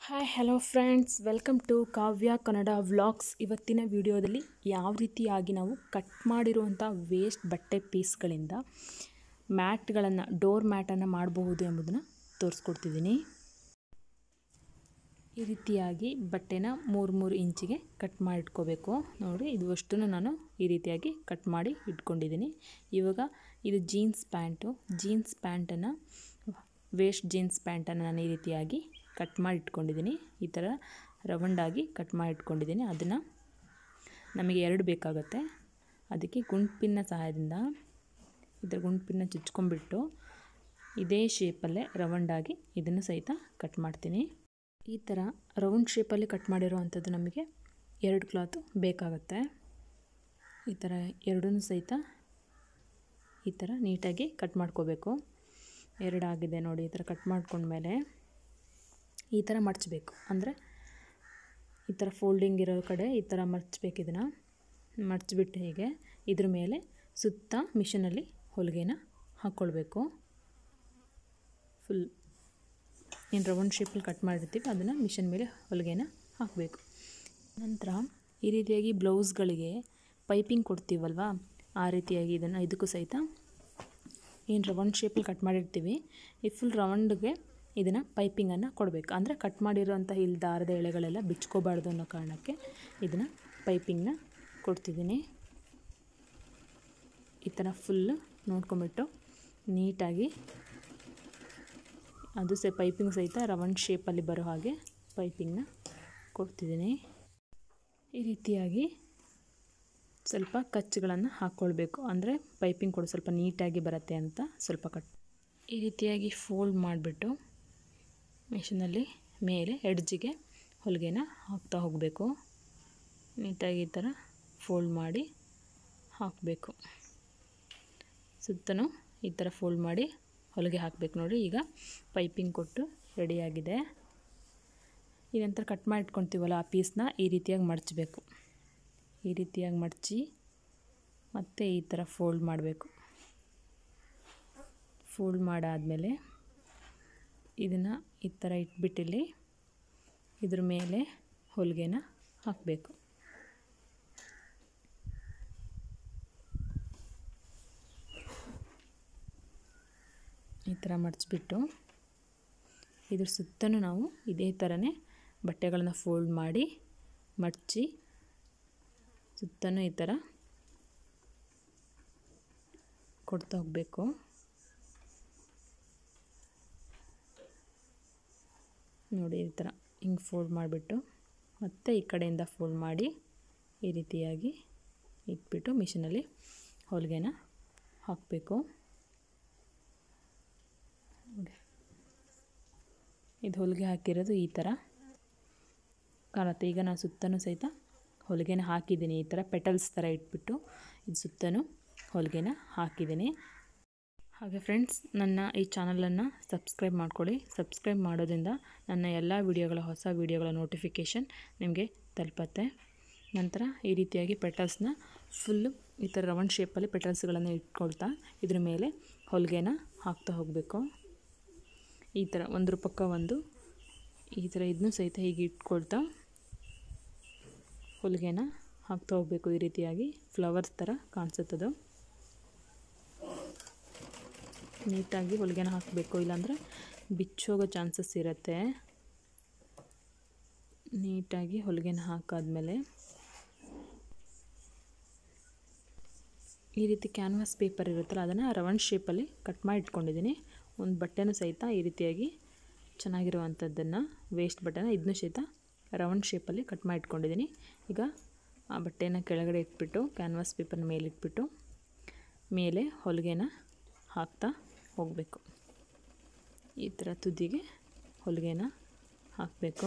hi hello friends welcome to Kavya Kannada vlogs ಇವತ್ತಿನ ವಿಡಿಯೋದಲ್ಲಿ ಯಾವ ರೀತಿಯಾಗಿ ನಾವು ಕಟ್ ಮಾಡಿರುವಂಥ ವೇಸ್ಟ್ ಬಟ್ಟೆ ಪೀಸ್ಗಳಿಂದ ಮ್ಯಾಟ್ಗಳನ್ನು ಡೋರ್ ಮ್ಯಾಟನ್ನು ಮಾಡಬಹುದು ಎಂಬುದನ್ನು ತೋರಿಸ್ಕೊಡ್ತಿದ್ದೀನಿ ಈ ರೀತಿಯಾಗಿ ಬಟ್ಟೆನ ಮೂರು ಮೂರು ಇಂಚಿಗೆ ಕಟ್ ಮಾಡಿ ಇಟ್ಕೋಬೇಕು ನೋಡಿ ಇದು ಅಷ್ಟನ್ನು ನಾನು ಈ ರೀತಿಯಾಗಿ ಕಟ್ ಮಾಡಿ ಇಟ್ಕೊಂಡಿದ್ದೀನಿ ಇವಾಗ ಇದು ಜೀನ್ಸ್ ಪ್ಯಾಂಟು ಜೀನ್ಸ್ ಪ್ಯಾಂಟನ್ನು ವೇಸ್ಟ್ ಜೀನ್ಸ್ ಪ್ಯಾಂಟನ್ನು ನಾನು ಈ ರೀತಿಯಾಗಿ ಕಟ್ ಮಾಡಿ ಇಟ್ಕೊಂಡಿದ್ದೀನಿ ಈ ಥರ ರೌಂಡಾಗಿ ಕಟ್ ಮಾಡಿ ಇಟ್ಕೊಂಡಿದ್ದೀನಿ ಅದನ್ನು ನಮಗೆ ಎರಡು ಬೇಕಾಗುತ್ತೆ ಅದಕ್ಕೆ ಗುಂಡ್ಪಿನ್ನ ಸಹಾಯದಿಂದ ಇದರ ಗುಂಡ್ಪಿನ್ನ ಚುಚ್ಕೊಂಡ್ಬಿಟ್ಟು ಇದೇ ಶೇಪಲ್ಲೇ ರೌಂಡಾಗಿ ಇದನ್ನು ಸಹಿತ ಕಟ್ ಮಾಡ್ತೀನಿ ಈ ಥರ ರೌಂಡ್ ಶೇಪಲ್ಲಿ ಕಟ್ ಮಾಡಿರೋ ಅಂಥದ್ದು ನಮಗೆ ಎರಡು ಕ್ಲಾತು ಬೇಕಾಗುತ್ತೆ ಈ ಥರ ಎರಡೂ ಸಹಿತ ಈ ಥರ ನೀಟಾಗಿ ಕಟ್ ಮಾಡ್ಕೋಬೇಕು ಎರಡಾಗಿದೆ ನೋಡಿ ಈ ಥರ ಕಟ್ ಮಾಡ್ಕೊಂಡ್ಮೇಲೆ ಈ ಥರ ಮಡಚಬೇಕು ಅಂದರೆ ಈ ಥರ ಫೋಲ್ಡಿಂಗ್ ಇರೋ ಕಡೆ ಈ ಥರ ಮಡಚ್ಬೇಕು ಇದನ್ನು ಮಡಚ್ಬಿಟ್ಟು ಹೀಗೆ ಇದ್ರ ಮೇಲೆ ಸುತ್ತ ಮಿಷನಲ್ಲಿ ಹೊಲಿಗೆನ ಹಾಕ್ಕೊಳ್ಬೇಕು ಫುಲ್ ಏನು ರೌಂಡ್ ಶೇಪಲ್ಲಿ ಕಟ್ ಮಾಡಿರ್ತೀವಿ ಅದನ್ನು ಮಿಷನ್ ಮೇಲೆ ಹೊಲಿಗೆನ ಹಾಕಬೇಕು ನಂತರ ಈ ರೀತಿಯಾಗಿ ಬ್ಲೌಸ್ಗಳಿಗೆ ಪೈಪಿಂಗ್ ಕೊಡ್ತೀವಲ್ವಾ ಆ ರೀತಿಯಾಗಿ ಇದನ್ನು ಇದಕ್ಕೂ ಸಹಿತ ಏನು ರೌಂಡ್ ಶೇಪಲ್ಲಿ ಕಟ್ ಮಾಡಿರ್ತೀವಿ ಈ ಫುಲ್ ರೌಂಡ್ಗೆ ಇದನ್ನು ಪೈಪಿಂಗನ್ನು ಕೊಡಬೇಕು ಅಂದರೆ ಕಟ್ ಮಾಡಿರೋಂಥ ಇಲ್ಲಿ ದಾರದ ಎಳೆಗಳೆಲ್ಲ ಬಿಚ್ಕೋಬಾರ್ದು ಅನ್ನೋ ಕಾರಣಕ್ಕೆ ಇದನ್ನು ಪೈಪಿಂಗ್ನ ಕೊಡ್ತಿದ್ದೀನಿ ಈ ಥರ ಫುಲ್ಲು ನೋಡ್ಕೊಂಬಿಟ್ಟು ನೀಟಾಗಿ ಅದು ಸಹ ಪೈಪಿಂಗ್ ಸಹಿತ ರೌಂಡ್ ಶೇಪಲ್ಲಿ ಬರೋ ಹಾಗೆ ಪೈಪಿಂಗ್ನ ಕೊಡ್ತಿದ್ದೀನಿ ಈ ರೀತಿಯಾಗಿ ಸ್ವಲ್ಪ ಕಚ್ಚುಗಳನ್ನು ಹಾಕ್ಕೊಳ್ಬೇಕು ಅಂದರೆ ಪೈಪಿಂಗ್ ಕೂಡ ಸ್ವಲ್ಪ ನೀಟಾಗಿ ಬರುತ್ತೆ ಅಂತ ಸ್ವಲ್ಪ ಕಟ್ ಈ ರೀತಿಯಾಗಿ ಫೋಲ್ಡ್ ಮಾಡಿಬಿಟ್ಟು ಮಿಷಿನಲ್ಲಿ ಮೇಲೆ ಎಡ್ಜಿಗೆ ಹೊಲಿಗೆನ ಹಾಕ್ತಾ ಹೋಗಬೇಕು ನೀಟಾಗಿ ಈ ಥರ ಫೋಲ್ಡ್ ಮಾಡಿ ಹಾಕಬೇಕು ಸುತ್ತಲೂ ಈ ಥರ ಫೋಲ್ಡ್ ಮಾಡಿ ಹೊಲಿಗೆ ಹಾಕಬೇಕು ನೋಡಿ ಈಗ ಪೈಪಿಂಗ್ ಕೊಟ್ಟು ರೆಡಿಯಾಗಿದೆ ಈ ನಂತರ ಕಟ್ ಮಾಡಿ ಇಟ್ಕೊತೀವಲ್ಲ ಆ ಪೀಸ್ನ ಈ ರೀತಿಯಾಗಿ ಮಡಚಬೇಕು ಈ ರೀತಿಯಾಗಿ ಮಡಚಿ ಮತ್ತು ಈ ಥರ ಫೋಲ್ಡ್ ಮಾಡಬೇಕು ಫೋಲ್ಡ್ ಮಾಡಾದಮೇಲೆ ಇದನ್ನು ಈ ಥರ ಇಟ್ಬಿಟ್ಟಿಲ್ಲಿ ಇದ್ರ ಮೇಲೆ ಹೊಲಿಗೆನ ಹಾಕಬೇಕು ಈ ಥರ ಮಡಚಿಬಿಟ್ಟು ಇದ್ರ ಸುತ್ತಲೂ ನಾವು ಇದೇ ಥರನೇ ಬಟ್ಟೆಗಳನ್ನ ಫೋಲ್ಡ್ ಮಾಡಿ ಮಡಚಿ ಸುತ್ತಲೂ ಈ ಥರ ಕೊಡ್ತಾ ಹೋಗಬೇಕು ನೋಡಿ ಈ ಥರ ಹಿಂಗೆ ಫೋಲ್ಡ್ ಮಾಡಿಬಿಟ್ಟು ಮತ್ತೆ ಈ ಕಡೆಯಿಂದ ಫೋಲ್ಡ್ ಮಾಡಿ ಈ ರೀತಿಯಾಗಿ ಇಟ್ಬಿಟ್ಟು ಮಿಷಿನಲ್ಲಿ ಹೊಲಿಗೆನ ಹಾಕಬೇಕು ಇದು ಹೊಲಿಗೆ ಹಾಕಿರೋದು ಈ ಥರ ಕಾಣುತ್ತೆ ಈಗ ನಾನು ಸುತ್ತಲೂ ಸಹಿತ ಹೊಲಿಗೆನ ಹಾಕಿದ್ದೀನಿ ಈ ಥರ ಪೆಟಲ್ಸ್ ಥರ ಇಟ್ಬಿಟ್ಟು ಇದು ಸುತ್ತಲೂ ಹೊಲಿಗೆನ ಹಾಕಿದ್ದೀನಿ ಹಾಗೆ ಫ್ರೆಂಡ್ಸ್ ನನ್ನ ಈ ಚಾನಲನ್ನು ಸಬ್ಸ್ಕ್ರೈಬ್ ಮಾಡ್ಕೊಳ್ಳಿ ಸಬ್ಸ್ಕ್ರೈಬ್ ಮಾಡೋದ್ರಿಂದ ನನ್ನ ಎಲ್ಲ ವಿಡಿಯೋಗಳ ಹೊಸ ವಿಡಿಯೋಗಳ ನೋಟಿಫಿಕೇಷನ್ ನಿಮಗೆ ತಲುಪತ್ತೆ ನಂತರ ಈ ರೀತಿಯಾಗಿ ಪೆಟಲ್ಸ್ನ ಫುಲ್ಲು ಈ ಥರ ರೌಂಡ್ ಶೇಪಲ್ಲಿ ಪೆಟಲ್ಸ್ಗಳನ್ನು ಇಟ್ಕೊಳ್ತಾ ಇದ್ರ ಮೇಲೆ ಹೊಲಿಗೆನ ಹಾಕ್ತಾ ಹೋಗಬೇಕು ಈ ಥರ ಒಂದ್ರ ಪಕ್ಕ ಒಂದು ಈ ಥರ ಇದನ್ನು ಸಹಿತ ಹೀಗೆ ಇಟ್ಕೊಳ್ತಾ ಹೊಲಿಗೆನ ಹಾಕ್ತಾ ಹೋಗಬೇಕು ಈ ರೀತಿಯಾಗಿ ಫ್ಲವರ್ಸ್ ಥರ ಕಾಣಿಸುತ್ತದು ನೀಟಾಗಿ ಹೊಲಿಗೆನ ಹಾಕಬೇಕು ಇಲ್ಲಾಂದರೆ ಬಿಚ್ಚೋಗೋ ಚಾನ್ಸಸ್ ಇರುತ್ತೆ ನೀಟಾಗಿ ಹೊಲಿಗೆನ ಹಾಕಾದ್ಮೇಲೆ ಈ ರೀತಿ ಕ್ಯಾನ್ವಾಸ್ ಪೇಪರ್ ಇರುತ್ತಲ್ಲ ಅದನ್ನು ರೌಂಡ್ ಶೇಪಲ್ಲಿ ಕಟ್ ಮಾಡಿ ಇಟ್ಕೊಂಡಿದ್ದೀನಿ ಒಂದು ಬಟ್ಟೆನೂ ಸಹಿತ ಈ ರೀತಿಯಾಗಿ ಚೆನ್ನಾಗಿರುವಂಥದ್ದನ್ನು ವೇಸ್ಟ್ ಬಟ್ಟೆನ ಇದನ್ನೂ ಸಹಿತ ರೌಂಡ್ ಶೇಪಲ್ಲಿ ಕಟ್ ಮಾಡಿ ಇಟ್ಕೊಂಡಿದ್ದೀನಿ ಈಗ ಆ ಬಟ್ಟೆನ ಕೆಳಗಡೆ ಇಟ್ಬಿಟ್ಟು ಕ್ಯಾನ್ವಾಸ್ ಪೇಪರ್ನ ಮೇಲೆ ಇಟ್ಬಿಟ್ಟು ಮೇಲೆ ಹೊಲಿಗೆನ ಹಾಕ್ತಾ ಹೋಗಬೇಕು ಈ ಥರ ತುದಿಗೆ ಹೊಲಿಗೆನ ಹಾಕಬೇಕು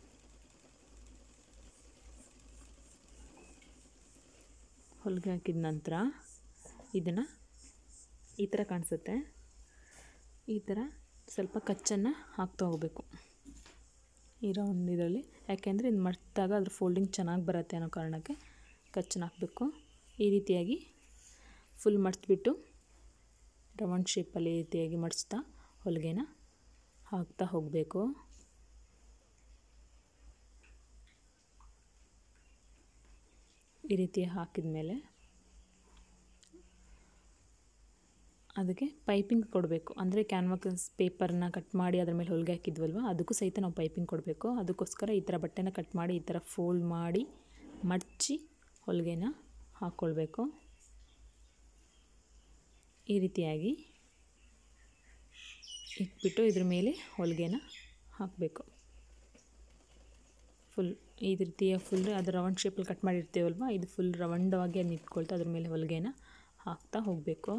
ಹೊಲಿಗೆ ಹಾಕಿದ ನಂತರ ಇದನ್ನು ಈ ಥರ ಕಾಣಿಸುತ್ತೆ ಈ ಥರ ಸ್ವಲ್ಪ ಕಚ್ಚನ್ನು ಹಾಕ್ತಾ ಹೋಗಬೇಕು ಈ ರೌಂಡ್ ಇದರಲ್ಲಿ ಯಾಕೆಂದರೆ ಇದು ಮಡ್ತಾಗ ಅದ್ರ ಫೋಲ್ಡಿಂಗ್ ಚೆನ್ನಾಗಿ ಬರುತ್ತೆ ಅನ್ನೋ ಕಾರಣಕ್ಕೆ ಕಚ್ಚನ್ನು ಹಾಕಬೇಕು ಈ ರೀತಿಯಾಗಿ ಫುಲ್ ಮಡ್ಚ್ಬಿಟ್ಟು ರೌಂಡ್ ಶೇಪಲ್ಲಿ ಈ ರೀತಿಯಾಗಿ ಮಡಿಸ್ತಾ ಹೊಲಿಗೆನ ಹಾಕ್ತಾ ಹೋಗಬೇಕು ಈ ರೀತಿ ಹಾಕಿದ ಮೇಲೆ ಅದಕ್ಕೆ ಪೈಪಿಂಗ್ ಕೊಡಬೇಕು ಅಂದರೆ ಕ್ಯಾನ್ವಾಸ್ ಪೇಪರ್ನ ಕಟ್ ಮಾಡಿ ಅದ್ರ ಮೇಲೆ ಹೊಲಿಗೆ ಹಾಕಿದ್ವಲ್ವ ಅದಕ್ಕೂ ಸಹಿತ ನಾವು ಪೈಪಿಂಗ್ ಕೊಡಬೇಕು ಅದಕ್ಕೋಸ್ಕರ ಈ ಥರ ಬಟ್ಟೆನ ಕಟ್ ಮಾಡಿ ಈ ಥರ ಫೋಲ್ಡ್ ಮಾಡಿ ಮಡಚಿ ಹೊಲಿಗೆನ ಹಾಕ್ಕೊಳ್ಬೇಕು ಈ ರೀತಿಯಾಗಿ ಇಟ್ಬಿಟ್ಟು ಇದ್ರ ಮೇಲೆ ಹೊಲಿಗೆನ ಹಾಕಬೇಕು ಫುಲ್ ಈ ರೀತಿಯ ಫುಲ್ ಅದು ರೌಂಡ್ ಶೇಪಲ್ಲಿ ಕಟ್ ಮಾಡಿರ್ತೀವಲ್ವ ಇದು ಫುಲ್ ರೌಂಡವಾಗಿ ಅದನ್ನ ಇಟ್ಕೊಳ್ತಾ ಅದ್ರ ಮೇಲೆ ಹೊಲಿಗೆನ ಹಾಕ್ತಾ ಹೋಗಬೇಕು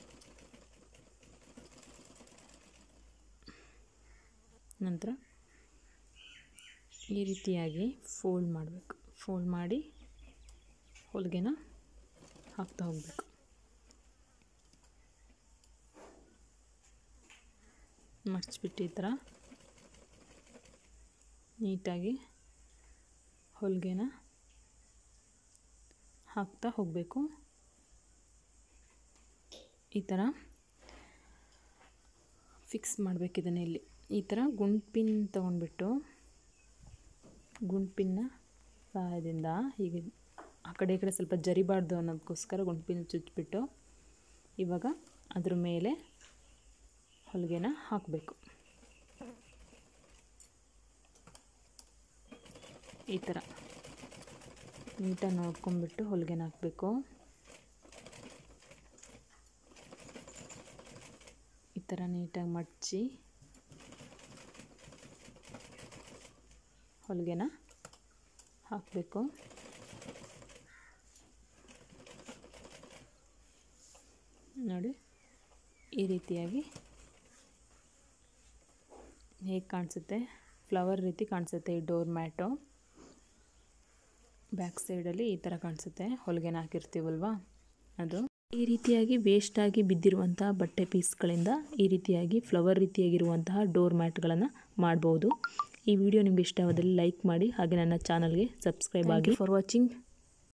ನಂತರ ಈ ರೀತಿಯಾಗಿ ಫೋಲ್ಡ್ ಮಾಡಬೇಕು ಫೋಲ್ಡ್ ಮಾಡಿ ಹೊಲಿಗೆನ ಹಾಕ್ತಾ ಹೋಗಬೇಕು ಮಡಚ್ಬಿಟ್ಟು ಈ ಥರ ನೀಟಾಗಿ ಹೊಲಿಗೆನ ಹಾಕ್ತಾ ಹೋಗಬೇಕು ಈ ಥರ ಫಿಕ್ಸ್ ಮಾಡಬೇಕು ಇದನ್ನು ಇಲ್ಲಿ ಈ ಥರ ಗುಂಡ್ ಪಿನ್ ತೊಗೊಂಡ್ಬಿಟ್ಟು ಗುಂಡ್ ಪಿನ್ನ ಸಹಾಯದಿಂದ ಹೀಗೆ ಆ ಕಡೆ ಈ ಕಡೆ ಸ್ವಲ್ಪ ಜರಿಬಾರ್ದು ಅನ್ನೋದಕ್ಕೋಸ್ಕರ ಗುಂಡ್ ಪಿನ್ ಚುಚ್ಚಿಬಿಟ್ಟು ಇವಾಗ ಅದ್ರ ಮೇಲೆ ಹೊಲಿಗೆನ ಹಾಕಬೇಕು ಈ ಥರ ನೀಟಾಗಿ ನೋಡ್ಕೊಂಬಿಟ್ಟು ಹೊಲಿಗೆನ ಹಾಕಬೇಕು ಈ ಥರ ನೀಟಾಗಿ ಮಡಚಿ ಹೊಲಿಗೆನ ಹಾಕಬೇಕು ನೋಡಿ ಈ ರೀತಿಯಾಗಿ ಹೇಗೆ ಕಾಣಿಸುತ್ತೆ ಫ್ಲವರ್ ರೀತಿ ಕಾಣಿಸುತ್ತೆ ಈ ಡೋರ್ ಮ್ಯಾಟು ಬ್ಯಾಕ್ ಸೈಡಲ್ಲಿ ಈ ಥರ ಕಾಣಿಸುತ್ತೆ ಹೊಲಿಗೆನ ಹಾಕಿರ್ತೀವಲ್ವ ಅದು ಈ ರೀತಿಯಾಗಿ ವೇಸ್ಟಾಗಿ ಬಿದ್ದಿರುವಂತಹ ಬಟ್ಟೆ ಪೀಸ್ಗಳಿಂದ ಈ ರೀತಿಯಾಗಿ ಫ್ಲವರ್ ರೀತಿಯಾಗಿರುವಂತಹ ಡೋರ್ ಮ್ಯಾಟ್ಗಳನ್ನು ಮಾಡ್ಬೋದು ಈ ವಿಡಿಯೋ ನಿಮಗೆ ಇಷ್ಟವಾದಲ್ಲಿ ಲೈಕ್ ಮಾಡಿ ಹಾಗೆ ನನ್ನ ಚಾನಲ್ಗೆ ಸಬ್ಸ್ಕ್ರೈಬ್ ಆಗಿ ಫಾರ್ ವಾಚಿಂಗ್